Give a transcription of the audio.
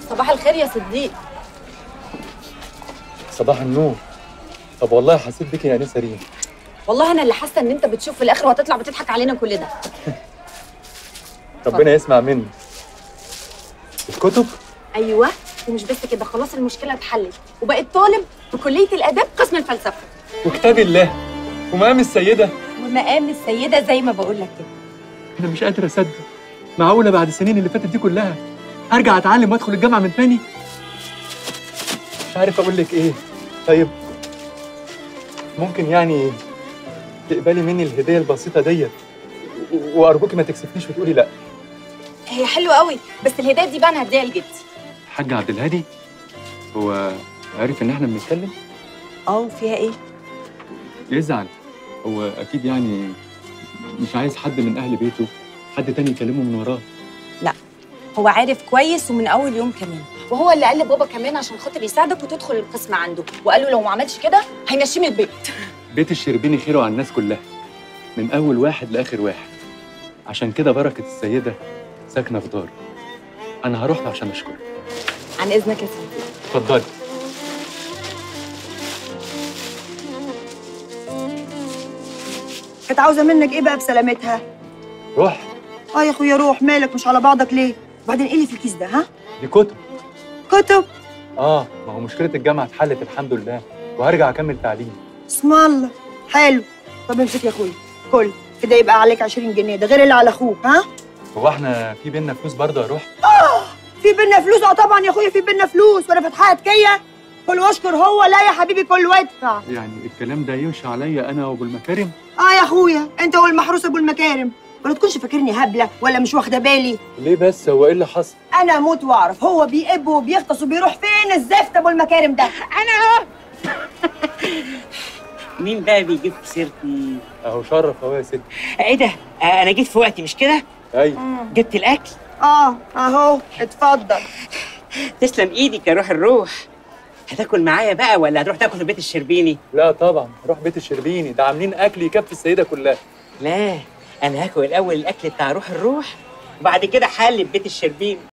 صباح الخير يا صديق صباح النور طب والله حسيت بك يا انسه ريم والله انا اللي حاسه ان انت بتشوف في الاخر وهتطلع بتضحك علينا كل ده ربنا يسمع مني الكتب ايوه ومش بس كده خلاص المشكله اتحلت وبقيت طالب في كليه الاداب قسم الفلسفه وكتاب الله ومقام السيده ومقام السيده زي ما بقول لك كده انا مش قادر اصدق معقوله بعد السنين اللي فاتت دي كلها هرجع اتعلم وادخل الجامعه من تاني مش عارف اقول لك ايه طيب ممكن يعني تقبلي مني الهديه البسيطه ديت و- وارجوكي ما تكسفنيش وتقولي لا هي حلوه قوي بس الهدايا دي بقى انا هديها لجدي حاج عبد الهادي هو عارف ان احنا بنتكلم اه فيها ايه يزعل هو اكيد يعني مش عايز حد من اهل بيته حد تاني يكلمه من وراه هو عارف كويس ومن اول يوم كمان وهو اللي قال لبابا كمان عشان خاطر يساعدك وتدخل القسم عنده وقال له لو ما عملش كده هيمشيه من البيت بيت الشربيني خيره على الناس كلها من اول واحد لاخر واحد عشان كده بركه السيده ساكنه في داره انا هروح له عشان اشكره عن اذنك يا صديقي اتفضلي كانت عاوزه منك ايه بقى بسلامتها روح اه يا اخويا روح مالك مش على بعضك ليه وبعدين ايه اللي في الكيس ده ها دي كتب كتب اه ما هو مشكله الجامعه اتحلت الحمد لله وهرجع اكمل تعليم اسم الله حلو طب امسك يا اخويا كل كده يبقى عليك 20 جنيه ده غير اللي على اخوك ها هو احنا في بينا فلوس برضه يا روح في بينا فلوس اه طبعا يا اخويا في بينا فلوس وانا فاتحه كيه كل واشكر هو لا يا حبيبي كل وادفع يعني الكلام ده يمشي عليا انا وابو المكارم اه يا اخويا انت والمحروس ابو المكارم ولا تكونش فاكرني هبله ولا مش واخده بالي ليه بس هو ايه اللي حصل انا اموت واعرف هو بيقب وبيغطس وبيروح فين الزفت ابو المكارم ده مين بقى بيجيب في سيرتي؟ اهو شرف اهو يا ست ايه ده؟ آه، انا جيت في وقتي مش كده؟ ايوه جبت الاكل اه اهو اتفضل تسلم ايدك يا روح الروح هتاكل معايا بقى ولا هتروح تاكل في بيت الشربيني؟ لا طبعا روح بيت الشربيني ده عاملين اكل يكفي السيده كلها لا انا هاكل الاول الاكل بتاع روح الروح وبعد كده حل في بيت الشربيني